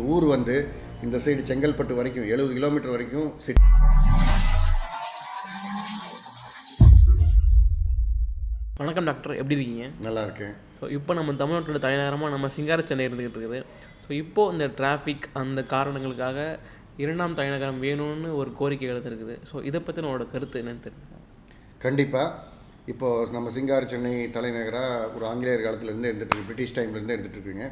ஊர் வந்து இந்த சைடு செங்கல்பட்டு வரைக்கும் எழுபது கிலோமீட்டர் வரைக்கும் சிட்டி வணக்கம் டாக்டர் எப்படி இருக்கீங்க நல்லா இருக்கேன் ஸோ இப்போ நம்ம தமிழ்நாட்டோட தலைநகரமாக நம்ம சிங்கார சென்னை இருந்துகிட்டு இருக்குது ஸோ இப்போது இந்த டிராஃபிக் அந்த காரணங்களுக்காக இரண்டாம் தலைநகரம் வேணும்னு ஒரு கோரிக்கை எழுந்திருக்குது ஸோ இதை பற்றி உங்களோட கருத்து என்னன்னு தெரிஞ்சுக்கலாம் கண்டிப்பாக இப்போது நம்ம சிங்கார சென்னை தலைநகராக ஒரு ஆங்கிலேயர் காலத்துலேருந்து இருந்துட்டு இருக்கு பிரிட்டிஷ் டைம்லேருந்து இருந்துட்டு இருக்குங்க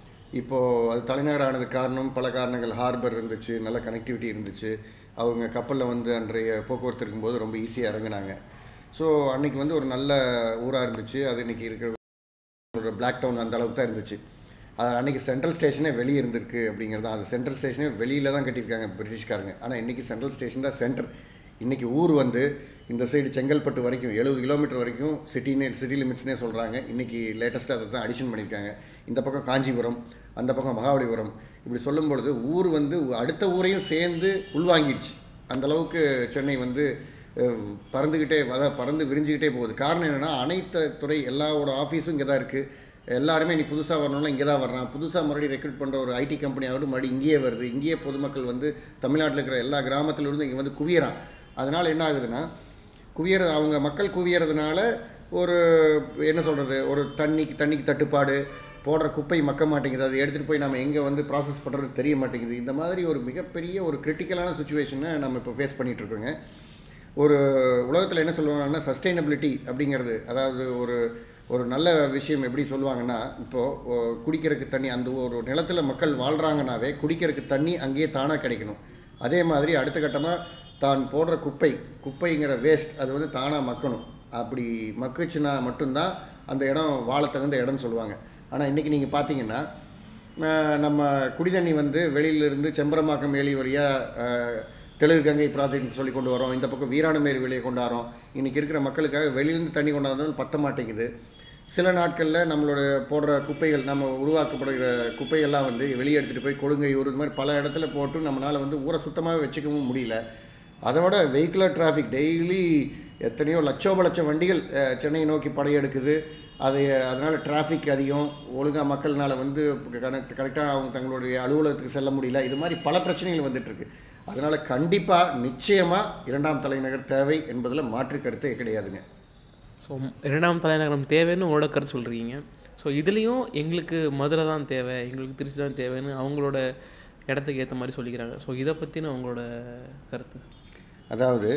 இப்போது அது தலைநகர் ஆனதுக்கு காரணம் பல காரணங்கள் ஹார்பர் இருந்துச்சு நல்ல கனெக்டிவிட்டி இருந்துச்சு அவங்க கப்பலில் வந்து அன்றைய போக்குவரத்து இருக்கும்போது ரொம்ப ஈஸியாக இறங்குனாங்க ஸோ அன்னைக்கு வந்து ஒரு நல்ல ஊராக இருந்துச்சு அது இன்னைக்கு இருக்கிற ஒரு பிளாக் டவுன் அந்த அளவுக்கு தான் இருந்துச்சு அது அன்றைக்கி சென்ட்ரல் ஸ்டேஷனே வெளியே இருந்திருக்கு அப்படிங்கிறது தான் அது சென்ட்ரல் ஸ்டேஷனே வெளியில் தான் கட்டியிருக்காங்க பிரிட்டிஷ்காரங்க ஆனால் இன்றைக்கி சென்ட்ரல் ஸ்டேஷன் தான் சென்டர் இன்றைக்கி ஊர் வந்து இந்த சைடு செங்கல்பட்டு வரைக்கும் எழுபது கிலோமீட்டர் வரைக்கும் சிட்டினே சிட்டி லிமிட்ஸ்னே சொல்கிறாங்க இன்றைக்கி லேட்டஸ்ட்டாக அதை தான் அடிஷன் பண்ணியிருக்காங்க இந்த பக்கம் காஞ்சிபுரம் அந்த பக்கம் மகாபலிபுரம் இப்படி சொல்லும் பொழுது ஊர் வந்து அடுத்த ஊரையும் சேர்ந்து உள்வாங்கிடுச்சு அந்த அளவுக்கு சென்னை வந்து அஹ், பறந்துக்கிட்டே அதாவது பறந்து விரிஞ்சுக்கிட்டே போகுது காரணம் என்னென்னா அனைத்து துறை எல்லாவோட ஆஃபீஸும் இங்கே தான் இருக்குது எல்லாருமே நீ புதுசாக வரணும்னா இங்கே தான் வர்றான் புதுசாக மறுபடியும் ரெக்ரூட் பண்ணுற ஒரு ஐடி கம்பெனி ஆகட்டும் மறுபடியும் இங்கேயே வருது இங்கேயே பொதுமக்கள் வந்து தமிழ்நாட்டில் இருக்கிற எல்லா கிராமத்திலிருந்து இங்கே வந்து குவியறான் அதனால் என்ன ஆகுதுன்னா குவியற அவங்க மக்கள் குவியறதுனால ஒரு என்ன சொல்கிறது ஒரு தண்ணிக்கு தண்ணிக்கு தட்டுப்பாடு போடுற குப்பை மக்க மாட்டேங்குது அதை எடுத்துகிட்டு போய் நம்ம எங்கே வந்து ப்ராசஸ் பண்ணுறது தெரிய மாட்டேங்குது இந்த மாதிரி ஒரு மிகப்பெரிய ஒரு கிரிட்டிக்கலான சுச்சுவேஷனை நம்ம இப்போ ஃபேஸ் பண்ணிகிட்ருக்கோங்க ஒரு உலகத்தில் என்ன சொல்லுவாங்கன்னா சஸ்டைனபிலிட்டி அப்படிங்கிறது அதாவது ஒரு ஒரு நல்ல விஷயம் எப்படி சொல்லுவாங்கன்னா இப்போது குடிக்கிறதுக்கு தண்ணி அந்த ஒரு நிலத்தில் மக்கள் வாழ்கிறாங்கனாவே குடிக்கிறதுக்கு தண்ணி அங்கேயே தானாக கிடைக்கணும் அதே மாதிரி அடுத்த கட்டமாக தான் போடுற குப்பை குப்பைங்கிற வேஸ்ட் அது வந்து தானாக மக்கணும் அப்படி மக்குச்சுன்னா மட்டும்தான் அந்த இடம் வாழ தகுந்த இடம்னு சொல்லுவாங்க ஆனால் இன்றைக்கி நீங்கள் பார்த்தீங்கன்னா அஹ், நம்ம குடிதண்ணி வந்து வெளியிலிருந்து செம்பரமாக்கம் வேலி வழியாக தெலுங்கு கங்கை ப்ராஜெக்ட் சொல்லி கொண்டு வரோம் இந்த பக்கம் வீராணமேரி வெளியே கொண்டு வரோம் இன்றைக்கி இருக்கிற மக்களுக்காக வெளியிலேருந்து தண்ணி கொண்டாந்தாலும் பத்த மாட்டேங்குது சில நாட்களில் நம்மளோட போடுற குப்பைகள் நம்ம உருவாக்கப்படுகிற குப்பைகள்லாம் வந்து வெளியே எடுத்துகிட்டு போய் கொடுங்கையூர் இது மாதிரி பல இடத்துல போட்டு நம்மளால் வந்து ஊரை சுத்தமாகவே வச்சுக்கவும் முடியல அதை விட வெஹிக்குலர் டிராஃபிக் டெய்லி எத்தனையோ லட்சோப லட்சம் வண்டிகள் அஹ், சென்னையை நோக்கி படையெடுக்குது அது அதனால் டிராஃபிக் அதிகம் ஒழுங்காக மக்கள்னால வந்து கனெக்ட் கரெக்டாக அவங்க தங்களுடைய அலுவலகத்துக்கு செல்ல முடியல இது மாதிரி பல பிரச்சனைகள் வந்துட்டுருக்கு அதனால் கண்டிப்பாக நிச்சயமாக இரண்டாம் தலைநகர் தேவை என்பதில் மாற்று கருத்தே கிடையாதுங்க ஸோ இரண்டாம் தலைநகரம் தேவைன்னு உங்களோட கருத்து சொல்கிறீங்க ஸோ இதுலேயும் எங்களுக்கு மதுரை தான் தேவை எங்களுக்கு திருச்சி தான் தேவைன்னு அவங்களோட இடத்துக்கு ஏற்ற மாதிரி சொல்லிக்கிறாங்க ஸோ இதை பற்றின உங்களோட கருத்து அதாவது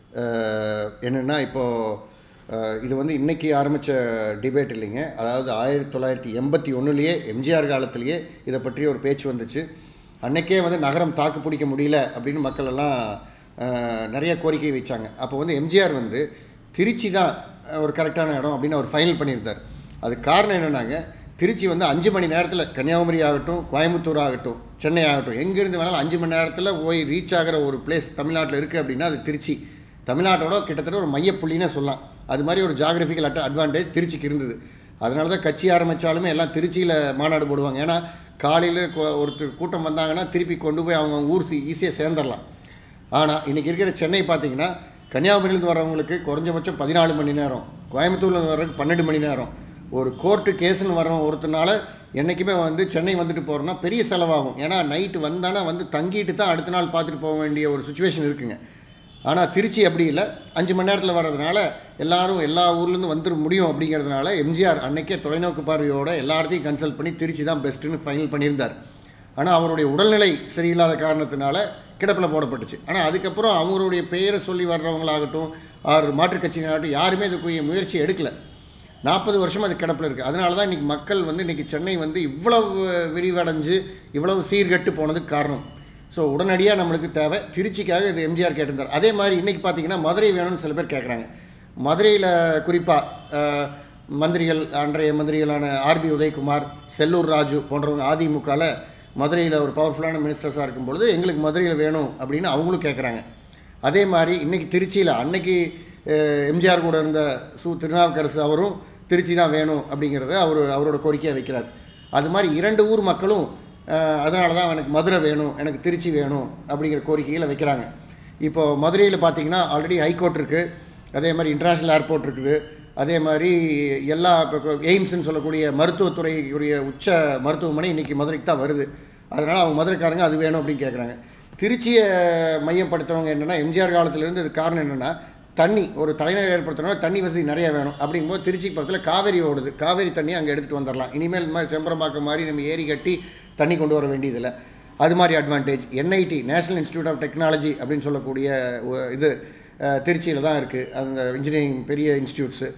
அஹ், என்னென்னா இப்போது இது வந்து இன்னைக்கு ஆரம்பித்த டிபேட் இல்லைங்க அதாவது ஆயிரத்தி தொள்ளாயிரத்தி எண்பத்தி ஒன்றுலேயே எம்ஜிஆர் காலத்திலேயே இதை பற்றி ஒரு பேச்சு வந்துச்சு அன்னைக்கே வந்து நகரம் தாக்கு பிடிக்க முடியல அப்படின்னு மக்கள் எல்லாம் அஹ், நிறைய கோரிக்கை வச்சாங்க அப்போ வந்து எம்ஜிஆர் வந்து திருச்சி தான் ஒரு கரெக்டான இடம் அப்படின்னு அவர் ஃபைனல் பண்ணியிருந்தார் அது காரணம் என்னென்னாங்க திருச்சி வந்து அஞ்சு மணி நேரத்தில் கன்னியாகுமரி ஆகட்டும் கோயம்புத்தூர் ஆகட்டும் சென்னை ஆகட்டும் எங்கேருந்து வேணாலும் அஞ்சு மணி நேரத்தில் போய் ரீச் ஆகிற ஒரு பிளேஸ் தமிழ்நாட்டில் இருக்குது அப்படின்னா அது திருச்சி தமிழ்நாட்டோட கிட்டத்தட்ட ஒரு மையப்புள்ளினே சொல்லலாம் அது மாதிரி ஒரு ஜாகிரபிக்கல் அட் அட்வான்டேஜ் திருச்சிக்கு இருந்தது அதனால தான் கட்சி ஆரம்பித்தாலுமே எல்லாம் திருச்சியில் மாநாடு போடுவாங்க ஏன்னா காலையில் ஒருத்தர் கூட்டம் வந்தாங்கன்னா திருப்பி கொண்டு போய் அவங்க ஊர் ஈஸியாக சேர்ந்துடலாம் ஆனால் இன்றைக்கி இருக்கிற சென்னை பார்த்தீங்கன்னா கன்னியாகுமரியிலேருந்து வரவங்களுக்கு குறைஞ்சபட்சம் பதினாலு மணி நேரம் கோயம்புத்தூர்லேருந்து வர்றதுக்கு பன்னெண்டு மணி நேரம் ஒரு கோர்ட்டு கேஸுன்னு வர ஒருத்தனால என்றைக்குமே வந்து சென்னை வந்துட்டு போகிறோன்னா பெரிய செலவாகும் ஏன்னா நைட்டு வந்தானா வந்து தங்கிட்டு தான் அடுத்த நாள் பார்த்துட்டு போக வேண்டிய ஒரு சுச்சுவேஷன் இருக்குங்க ஆனால் திருச்சி அப்படி இல்லை அஞ்சு மணி நேரத்தில் வர்றதுனால எல்லாரும் எல்லா ஊர்லேருந்து வந்துட முடியும் அப்படிங்கிறதுனால எம்ஜிஆர் அன்னைக்கே தொலைநோக்கு பார்வையோட எல்லா இடத்தையும் கன்சல்ட் பண்ணி திருச்சி தான் பெஸ்ட்டுன்னு ஃபைனல் பண்ணியிருந்தார் ஆனால் அவருடைய உடல்நிலை சரியில்லாத காரணத்தினால கிடப்பில் போடப்பட்டுச்சு ஆனால் அதுக்கப்புறம் அவங்களுடைய பெயரை சொல்லி வர்றவங்களாகட்டும் ஆறு மாற்றுக் கட்சியினராகட்டும் யாருமே இதுக்குரிய முயற்சி எடுக்கல நாற்பது வருஷம் அது கிடப்பில் இருக்குது அதனால தான் இன்றைக்கி மக்கள் வந்து இன்றைக்கி சென்னை வந்து இவ்வளவு விரிவடைஞ்சு இவ்வளவு சீர்கெட்டு போனதுக்கு காரணம் ஸோ உடனடியாக நம்மளுக்கு தேவை திருச்சிக்காக இது எம்ஜிஆர் கேட்டிருந்தார் அதே மாதிரி இன்றைக்கி பார்த்தீங்கன்னா மதுரை வேணும்னு சில பேர் கேட்குறாங்க மதுரையில் குறிப்பாக மந்திரிகள் அன்றைய மந்திரிகளான ஆர்பி உதயகுமார் செல்லூர் ராஜு போன்றவங்க அதிமுகவில் மதுரையில் ஒரு பவர்ஃபுல்லான மினிஸ்டர்ஸாக இருக்கும் பொழுது எங்களுக்கு மதுரையில் வேணும் அப்படின்னு அவங்களும் கேட்குறாங்க அதே மாதிரி இன்றைக்கி திருச்சியில் அன்னைக்கு அஹ், எம்ஜிஆர் கூட இருந்த சு திருநாவுக்கரசு அவரும் திருச்சி தான் வேணும் அப்படிங்கிறத அவர் அவரோட கோரிக்கையாக வைக்கிறார் அது மாதிரி இரண்டு ஊர் மக்களும் அதனால தான் எனக்கு மதுரை வேணும் எனக்கு திருச்சி வேணும் அப்படிங்கிற கோரிக்கைகளை வைக்கிறாங்க இப்போது மதுரையில் பார்த்தீங்கன்னா ஆல்ரெடி ஹைகோர்ட் இருக்குது அதே மாதிரி இன்டர்நேஷ்னல் ஏர்போர்ட் இருக்குது அதே மாதிரி எல்லா இப்போ எய்ம்ஸ்ன்னு சொல்லக்கூடிய மருத்துவத்துறைக்குரிய உச்ச மருத்துவமனை இன்றைக்கி மதுரைக்கு தான் வருது அதனால் அவங்க மதுரைக்காரங்க அது வேணும் அப்படின்னு கேட்குறாங்க திருச்சியை மையப்படுத்துறவங்க என்னென்னா எம்ஜிஆர் காலத்துலேருந்து இது காரணம் என்னென்னா தண்ணி ஒரு தலைநகர் ஏற்படுத்தணும்னா தண்ணி வசதி நிறைய வேணும் அப்படிங்கும்போது திருச்சி பக்கத்தில் காவேரி ஓடுது காவேரி தண்ணி அங்கே எடுத்துகிட்டு வந்துடலாம் இனிமேல் இந்த மாதிரி செம்பரம்பாக்கம் மாதிரி நம்ம ஏரி கட்டி தண்ணி கொண்டு வர வேண்டியதில்லை அது மாதிரி advantage NIT national institute of technology அப்படின்னு சொல்லக்கூடிய ஒ- இது திருச்சியில் தான் இருக்குது அந்த இன்ஜினியரிங் பெரிய இன்ஸ்டியூட்ஸு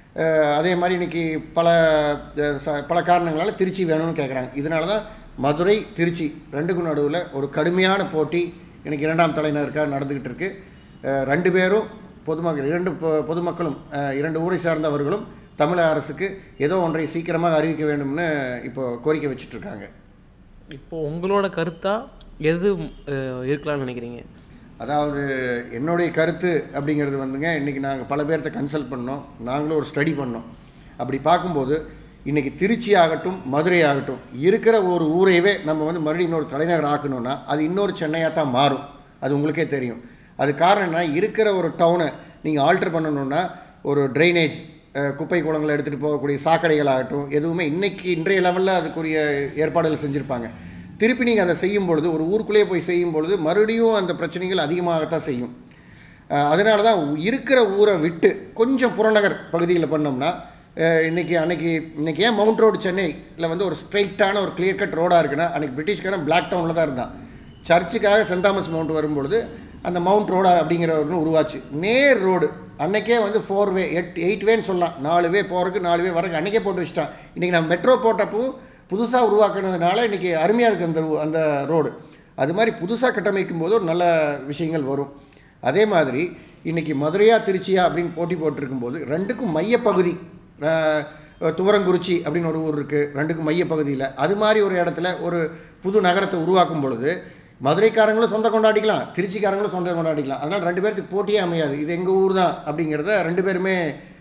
அதே மாதிரி இன்றைக்கி பல அஹ், ச- பல காரணங்களால் திருச்சி வேணும்னு கேட்குறாங்க இதனால தான் மதுரை திருச்சி ரெண்டுக்கும் நடுவில் ஒரு கடுமையான போட்டி இன்னைக்கு இரண்டாம் தலைநகருக்காக நடந்துக்கிட்டு இருக்கு அஹ், ரெண்டு பேரும் பொதுமக்கள் இரண்டு பொ- பொதுமக்களும் அஹ், இரண்டு ஊரை சார்ந்தவர்களும் தமிழக அரசுக்கு ஏதோ ஒன்றை சீக்கிரமாக அறிவிக்க வேண்டும்னு இப்போ கோரிக்கை வச்சுட்டு இருக்காங்க இப்போ உங்களோட கருத்தா எது அஹ், இருக்கலாம்னு நினைக்கிறீங்க அதாவது என்னுடைய கருத்து அப்படிங்கிறது வந்துங்க இன்றைக்கி நாங்கள் பல பேர்த்த கன்சல்ட் பண்ணோம் நாங்களும் ஒரு ஸ்டடி பண்ணோம் அப்படி பார்க்கும்போது இன்றைக்கி திருச்சி ஆகட்டும் மதுரை ஆகட்டும் இருக்கிற ஒரு ஊரையவே நம்ம வந்து மறுபடியும் இன்னொரு தலைநகர் ஆக்கணும்னா அது இன்னொரு சென்னையாக தான் மாறும் அது உங்களுக்கே தெரியும் அது காரணம் என்ன இருக்கிற ஒரு டவுனை நீங்கள் ஆல்டர் பண்ணணுன்னா ஒரு ட்ரைனேஜ் குப்பை குளங்களை எடுத்துகிட்டு போகக்கூடிய சாக்கடைகள் ஆகட்டும் எதுவுமே இன்னைக்கு இன்றைய லெவலில் அதுக்குரிய ஏற்பாடுகள் செஞ்சுருப்பாங்க திருப்பி நீங்கள் அதை செய்யும் பொழுது ஒரு ஊருக்குள்ளேயே போய் செய்யும் பொழுது மறுபடியும் அந்த பிரச்சனைகள் அதிகமாகத்தான் செய்யும் அஹ் அதனால தான் இருக்கிற ஊரை விட்டு கொஞ்சம் புறநகர் பகுதியில் பண்ணோம்னா அஹ் இன்னைக்கு அன்னைக்கு இன்னைக்கு ஏன் மவுண்ட் ரோடு சென்னையில் வந்து ஒரு ஸ்ட்ரைட்டான ஒரு கிளியர் கட் ரோடாக இருக்குன்னா அன்னைக்கு பிரிட்டிஷ்காரன் பிளாக் டவுனில் தான் இருந்தான் சர்ச்சுக்காக சென்ட் தாமஸ் மவுண்ட் வரும்பொழுது அந்த மவுண்ட் ரோடா அப்படிங்கிற ஒன்று உருவாச்சு நேர் ரோடு அன்னைக்கே வந்து ஃபோர் வே எட் எயிட் வேன்னு சொல்லலாம் நாலு வே போகிறதுக்கு நாலு வே வரக்கு அன்றைக்கே போட்டு வச்சுட்டான் இன்றைக்கி நம்ம மெட்ரோ போட்டப்பவும் புதுசாக உருவாக்குனதுனால இன்றைக்கி அருமையாக இருக்குது அந்த ரு- அந்த ரோடு அது மாதிரி புதுசாக கட்டமைக்கும் போது ஒரு நல்ல விஷயங்கள் வரும் அதே மாதிரி இன்றைக்கி மதுரையா திருச்சியா அப்படின்னு போட்டி போட்டிருக்கும்போது ரெண்டுக்கும் மையப்பகுதி அஹ், துவரங்குறிச்சி அப்படின்னு ஒரு ஊர் இருக்குது ரெண்டுக்கும் மையப்பகுதியில் அது மாதிரி ஒரு இடத்துல ஒரு புது நகரத்தை உருவாக்கும் பொழுது மதுரைக்காரங்களும் சொந்த கொண்டாடிக்கலாம் திருச்சிக்காரங்களும் சொந்த கொண்டாடிக்கலாம் அதனால் ரெண்டு பேர்த்துக்கு போட்டியே அமையாது இது எங்கள் ஊர் தான் அப்படிங்கிறத ரெண்டு பேருமே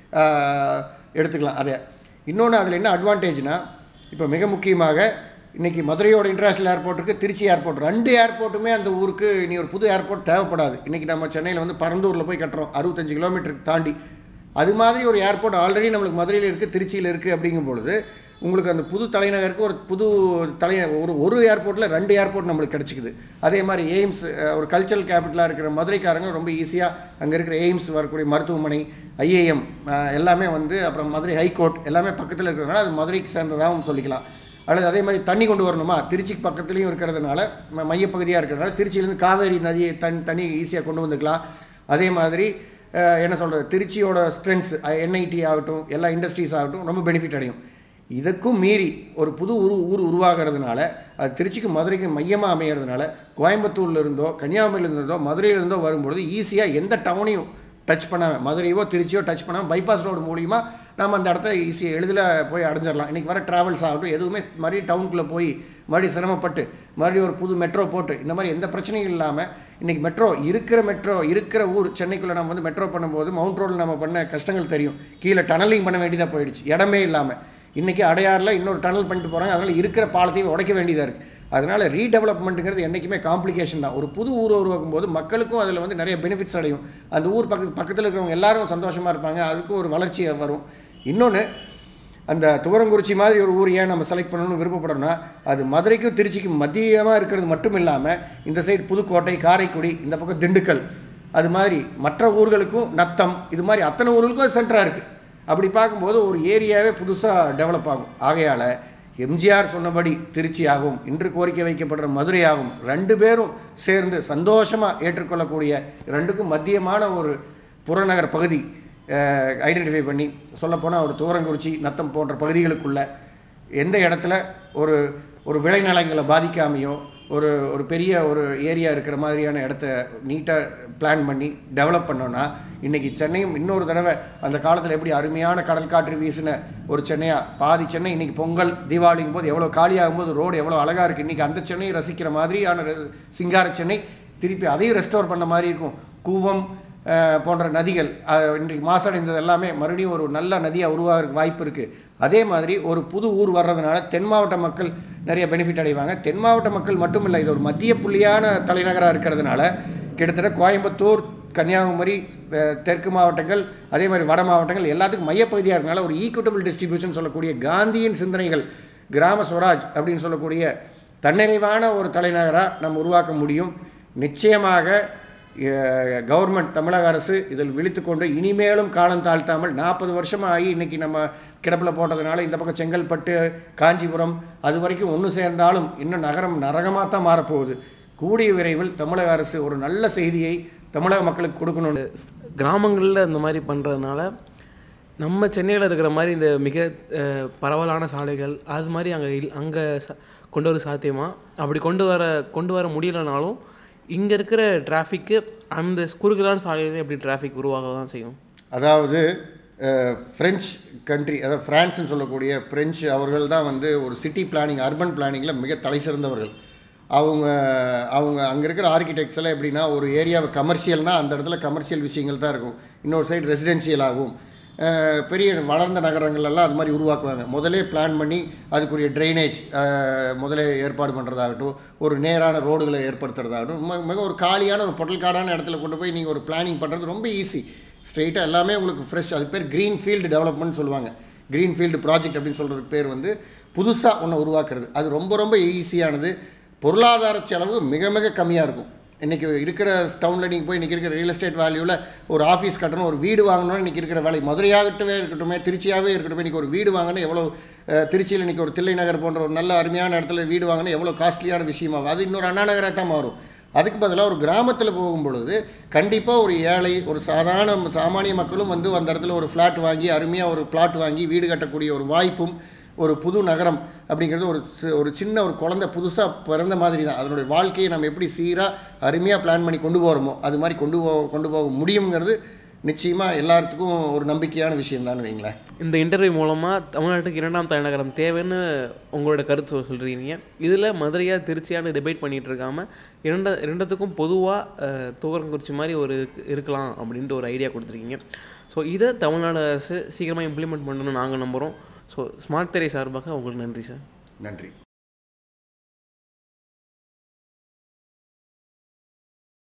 ஆஹ், எடுத்துக்கலாம் அதை இன்னொன்று அதில் என்ன அட்வான்டேஜ்னா இப்போ மிக முக்கியமாக இன்றைக்கி மதுரையோட இன்டர்நேஷ்னல் ஏர்போர்ட் இருக்குது திருச்சி ஏர்போர்ட் ரெண்டு ஏர்போர்ட்டுமே அந்த ஊருக்கு இனி ஒரு புது ஏர்போர்ட் தேவைப்படாது இன்றைக்கி நம்ம சென்னையில் வந்து பரந்தூரில் போய் கட்டுறோம் அறுபத்தஞ்சு கிலோமீட்டருக்கு தாண்டி அது மாதிரி ஒரு ஏர்போர்ட் ஆல்ரெடி நம்மளுக்கு மதுரையில் இருக்குது திருச்சியில் இருக்குது அப்படிங்கும் பொழுது உங்களுக்கு அந்த புது தலைநகருக்கு ஒரு புது தலை ஒரு ஒரு ஏர்போர்ட்டில் ரெண்டு ஏர்போர்ட் நம்மளுக்கு கிடச்சிக்குது அதே மாதிரி எய்ம்ஸ் அஹ், ஒரு கல்ச்சரல் கேபிட்டலாக இருக்கிற மதுரைக்காரங்க ரொம்ப ஈஸியாக அங்கே இருக்கிற எய்ம்ஸ் வரக்கூடிய மருத்துவமனை ஐஏஎம் எல்லாமே வந்து அப்புறம் மதுரை ஹைகோர்ட் எல்லாமே பக்கத்தில் இருக்கிறதுனால அது மதுரைக்கு சேர்ந்ததாகவும் சொல்லிக்கலாம் அல்லது அதே மாதிரி தண்ணி கொண்டு வரணுமா திருச்சிக்கு பக்கத்துலேயும் இருக்கிறதுனால ம- மையப்பகுதியாக இருக்கிறதுனால திருச்சியிலேருந்து காவேரி நதியை தண்ணி தண்ணி ஈஸியாக கொண்டு வந்துக்கலாம் அதே மாதிரி அஹ், என்ன சொல்கிறது திருச்சியோட ஸ்ட்ரென்த்ஸ் என்ஐடி ஆகட்டும் எல்லா இண்டஸ்ட்ரீஸ் ஆகட்டும் ரொம்ப பெனிஃபிட் அடையும் இதுக்கும் மீறி ஒரு புது ஊர் ஊர் உருவாகிறதுனால அது திருச்சிக்கு மதுரைக்கு மையமாக அமைகிறதுனால கோயம்புத்தூர்ல இருந்தோ கன்னியாகுமரியில இருந்தோ மதுரையில இருந்தோ வரும்பொழுது ஈஸியாக எந்த டவுனையும் டச் பண்ணாமல் மதுரையோ திருச்சியோ டச் பண்ணாமல் பைபாஸ் ரோடு மூலிமா நம்ம அந்த இடத்த ஈஸியாக எளிதில் போய் அடைஞ்சிடலாம் இன்றைக்கி வர ட்ராவல்ஸ் ஆகட்டும் எதுவுமே மறுபடியும் டவுனுக்குள்ளே போய் மறுபடியும் சிரமப்பட்டு மறுபடியும் ஒரு புது மெட்ரோ போட்டு இந்த மாதிரி எந்த பிரச்சனையும் இல்லாமல் இன்றைக்கி மெட்ரோ இருக்கிற மெட்ரோ இருக்கிற ஊர் சென்னைக்குள்ளே நம்ம வந்து மெட்ரோ பண்ணும்போது மவுண்ட் ரோடில் நம்ம பண்ண கஷ்டங்கள் தெரியும் கீழே டனலிங் பண்ண வேண்டியதாக போயிடுச்சு இடமே இல்லாமல் இன்றைக்கி அடையாறில் இன்னொரு டனல் பண்ணிட்டு போகிறாங்க அதனால் இருக்கிற பாலத்தையும் உடைக்க வேண்டியதாக இருக்குது அதனால் ரீடெவலப்மெண்ட்டுங்கிறது என்றைக்குமே காம்ப்ளிகேஷன் தான் ஒரு புது ஊர் உருவாக்கும் போது மக்களுக்கும் அதில் வந்து நிறைய பெனிஃபிட்ஸ் அடையும் அந்த ஊர் பக்கத்து பக்கத்தில் இருக்கிறவங்க எல்லாரும் சந்தோஷமாக இருப்பாங்க அதுக்கும் ஒரு வளர்ச்சி வரும் இன்னொன்று அந்த துவரங்குறிச்சி மாதிரி ஒரு ஊர் ஏன் நம்ம செலக்ட் பண்ணணும்னு விருப்பப்படுறோம்னா அது மதுரைக்கும் திருச்சிக்கும் மத்தியமாக இருக்கிறது மட்டும் இல்லாமல் இந்த சைடு புதுக்கோட்டை காரைக்குடி இந்த பக்கம் திண்டுக்கல் அது மாதிரி மற்ற ஊர்களுக்கும் நத்தம் இது மாதிரி அத்தனை ஊர்களுக்கும் அது சென்டராக இருக்குது அப்படி பார்க்கும்போது ஒரு ஏரியாவே புதுசாக டெவலப் ஆகும் ஆகையால் எம்ஜிஆர் சொன்னபடி திருச்சி ஆகும் இன்று கோரிக்கை வைக்கப்படுற மதுரை ஆகும் ரெண்டு பேரும் சேர்ந்து சந்தோஷமாக ஏற்றுக்கொள்ளக்கூடிய ரெண்டுக்கும் மத்தியமான ஒரு புறநகர் பகுதி ஐடென்டிஃபை பண்ணி சொல்லப்போனால் ஒரு தூரங்குறிச்சி நத்தம் போன்ற பகுதிகளுக்குள்ள எந்த இடத்துல ஒரு ஒரு விளைநிலங்களை பாதிக்காமையோ ஒரு ஒரு பெரிய ஒரு ஏரியா இருக்கிற மாதிரியான இடத்த நீட்டாக பிளான் பண்ணி டெவலப் பண்ணோன்னா இன்றைக்கி சென்னையும் இன்னொரு தடவை அந்த காலத்தில் எப்படி அருமையான கடல் காற்று வீசின ஒரு சென்னையாக பாதி சென்னை இன்றைக்கி பொங்கல் தீபாவளிங்கும் போது எவ்வளோ காலியாகும் போது ரோடு எவ்வளோ அழகாக இருக்குது இன்றைக்கி அந்த சென்னையை ரசிக்கிற மாதிரியான ரெ- சிங்கார சென்னை திருப்பி அதையும் ரெஸ்டோர் பண்ண மாதிரி இருக்கும் கூவம் அஹ், போன்ற நதிகள் அஹ், இன்றைக்கு மாசடைந்தது எல்லாமே மறுபடியும் ஒரு நல்ல நதியாக உருவாக வாய்ப்பு இருக்குது அதே மாதிரி ஒரு புது ஊர் வர்றதுனால தென் மாவட்ட மக்கள் நிறைய பெனிஃபிட் அடைவாங்க தென் மாவட்ட மக்கள் மட்டும் இல்லை இது ஒரு மத்திய புள்ளியான தலைநகராக இருக்கிறதுனால கிட்டத்தட்ட கோயம்புத்தூர் கன்னியாகுமரி அஹ், தெற்கு மாவட்டங்கள் அதே மாதிரி வட மாவட்டங்கள் எல்லாத்துக்கும் மையப்பகுதியாக இருக்கனால ஒரு ஈக்குவட்டபிள் டிஸ்ட்ரிபியூஷன் சொல்லக்கூடிய காந்தியின் சிந்தனைகள் கிராம ஸ்வராஜ் அப்படின்னு சொல்லக்கூடிய தன்னிறைவான ஒரு தலைநகராக நம்ம உருவாக்க முடியும் நிச்சயமாக கவர்மெண்ட் தமிழக அரசு இதில் விழித்துக்கொண்டு இனிமேலும் காலம் தாழ்த்தாமல் நாற்பது வருஷமாக ஆகி இன்றைக்கி நம்ம கிடப்பில் போட்டதுனால இந்த பக்கம் செங்கல்பட்டு காஞ்சிபுரம் அது வரைக்கும் ஒன்று சேர்ந்தாலும் இன்னும் நகரம் நரகமாக தான் மாறப்போகுது கூடிய விரைவில் தமிழக அரசு ஒரு நல்ல செய்தியை தமிழக மக்களுக்கு கொடுக்கணும் கிராமங்களில் இந்த மாதிரி பண்ணுறதுனால நம்ம சென்னையில் இருக்கிற மாதிரி இந்த மிக அஹ், பரவலான சாலைகள் அது மாதிரி அங்கே இல் அங்கே ச கொண்டு வர சாத்தியமா அப்படி கொண்டு வர கொண்டு வர முடியலனாலும் இங்கே இருக்கிற டிராஃபிக்கு அந்த குறுகலான சாலையில் எப்படி டிராஃபிக் உருவாக தான் செய்யும் அதாவது ஃப்ரெஞ்ச் கண்ட்ரி அதாவது ஃப்ரான்ஸ்னு சொல்லக்கூடிய பிரெஞ்சு அவர்கள் தான் வந்து ஒரு சிட்டி பிளானிங் அர்பன் பிளானிங்கில் மிக தலை சிறந்தவர்கள் அவங்க அவங்க அங்கே இருக்கிற ஆர்கிடெக்ட்ஸ் எல்லாம் எப்படின்னா ஒரு ஏரியாவை கமர்ஷியல்னால் அந்த இடத்துல கமர்ஷியல் விஷயங்கள் தான் இருக்கும் இன்னொரு சைடு ரெசிடென்ஷியல் ஆகும் அஹ், பெரிய வளர்ந்த நகரங்கள்லாம் அது மாதிரி உருவாக்குவாங்க முதலே பிளான் பண்ணி அதுக்குரிய ட்ரைனேஜ் முதலே ஏற்பாடு பண்ணுறதாகட்டும் ஒரு நேரான ரோடுகளை ஏற்படுத்துறதாகட்டும் மிக மிக ஒரு காலியான ஒரு பொட்டல்காடான இடத்துல கொண்டு போய் நீங்கள் ஒரு பிளானிங் பண்ணுறது ரொம்ப ஈஸி ஸ்ட்ரெயிட்டாக எல்லாமே உங்களுக்கு ஃப்ரெஷ் அது பேர் க்ரீன் ஃபீல்டு டெவலப்மெண்ட் சொல்லுவாங்க க்ரீன் ஃபீல்டு ப்ராஜெக்ட் அப்படின்னு சொல்கிறதுக்கு பேர் வந்து புதுசாக ஒன்று உருவாக்குறது அது ரொம்ப ரொம்ப ஈஸியானது பொருளாதார செலவு மிக மிக கம்மியாக இருக்கும் இன்றைக்கி இருக்கிற டவுனில் நீங்கள் போய் இன்றைக்கி இருக்கிற ரியல் எஸ்டேட் வேல்யூவில் ஒரு ஆஃபீஸ் கட்டணும் ஒரு வீடு வாங்கணும்னு இன்றைக்கி இருக்கிற வேலை மதுரையாகட்டவே இருக்கட்டுமே திருச்சியாகவே இருக்கட்டும் இன்றைக்கி ஒரு வீடு வாங்கணும் எவ்வளோ அஹ், திருச்சியில் இன்றைக்கி ஒரு தில்லை நகர் போன்ற ஒரு நல்ல அருமையான இடத்துல வீடு வாங்கணும் எவ்வளோ காஸ்ட்லியான விஷயமாகும் அது இன்னொரு அண்ணா நகராக தான் மாறும் அதுக்கு பதிலாக ஒரு கிராமத்தில் போகும் பொழுது கண்டிப்பாக ஒரு ஏழை ஒரு சாதாரண சாமானிய மக்களும் வந்து அந்த இடத்துல ஒரு ஃப்ளாட் வாங்கி அருமையாக ஒரு பிளாட் வாங்கி வீடு கட்டக்கூடிய ஒரு வாய்ப்பும் ஒரு புது நகரம் அப்படிங்கிறது ஒரு சி- ஒரு சின்ன ஒரு குழந்தை புதுசாக பிறந்த மாதிரி தான் அதனுடைய வாழ்க்கையை நம்ம எப்படி சீராக அருமையாக பிளான் பண்ணி கொண்டு போகிறோமோ அது மாதிரி கொண்டு போ கொண்டு போக முடியுங்கிறது நிச்சயமாக எல்லாத்துக்கும் ஒரு நம்பிக்கையான விஷயம் தான் வைங்களேன் இந்த இன்டர்வியூ மூலமாக தமிழ்நாட்டுக்கு இரண்டாம் தலைநகரம் தேவைன்னு உங்களோட கருத்து சொல் சொல்கிறீங்க இதில் மதுரையாக திருச்சியான்னு டிபேட் பண்ணிகிட்டு இருக்காமல் இரண்ட இரண்டத்துக்கும் பொதுவாக துவரங்குறிச்சி மாதிரி ஒரு இருக்கு- இருக்கலாம் அப்படின்ட்டு ஒரு ஐடியா கொடுத்துருக்கீங்க ஸோ இதை தமிழ்நாடு அரசு சீக்கிரமாக இம்ப்ளிமெண்ட் பண்ணணும்னு நாங்கள் நம்புகிறோம் ஸோ ஸ்மார்ட் திரை சார்பாக உங்களுக்கு நன்றி சார் நன்றி